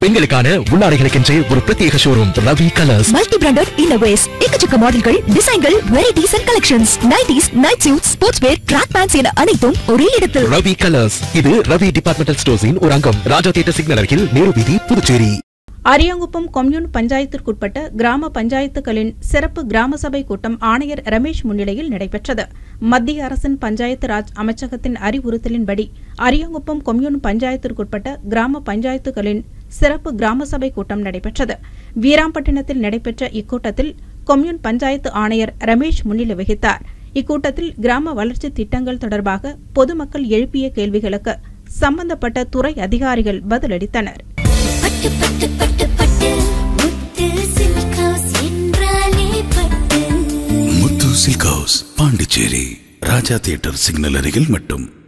பெண்களுக்கான உள்ளாடைகளுக்கென்றே ஒரு பிரத்யேக showroom Ravi colours multi branded இன்னோவேஸ் எக்கச்சக்க மாடல்கள் டிசைன்கள் varieties and collections nighties night suit sports wear track pants என அனைத்தும் ஒரே இடத்தில் ரவி கலர்ஸ் இது ரவி டிபார்ட்மெண்டல் ஸ்டோர்ஸின் ஒரு அங்கம் ராஜா தியேட்டர் சிக்னல் அருகில் நேரு வீதி புதுச்சேரி அரியாங்குப்பம் கொம்யூன் பஞ்சாயத்திற்குட்பட்ட கிராம பஞ்சாயத்துகளின் சிறப்பு கிராம சபை கூட்டம் ஆணையர் ரமேஷ் முன்னிலையில் நடைபெற்றது மத்திய அரசின் பஞ்சாயத்து ராஜ் அமைச்சகத்தின் அறிவுறுத்தலின்படி அரியாங்குப்பம் கொம்யூன் பஞ்சாயத்திற்குட்பட்ட கிராம பஞ்சாயத்துகளின் சிறப்பு கிராம சபை கூட்டம் நடைபெற்றது வீராம்பட்டினத்தில் நடைபெற்ற இக்கூட்டத்தில் கொம்யூன் பஞ்சாயத்து ஆணையர் ரமேஷ் முன்னிலை வகித்தார் இக்கூட்டத்தில் கிராம வளர்ச்சி திட்டங்கள் தொடர்பாக பொதுமக்கள் எழுப்பிய கேள்விகளுக்கு சம்பந்தப்பட்ட துறை அதிகாரிகள் பதிலளித்தனர் பட்டு பட்டு பட்டு பட்டு முத்து சில்க் ஹவுஸ் என்றாலே பட்டு Muthu silk house Pondicherry Raja theatre signal அருகில் மட்டும்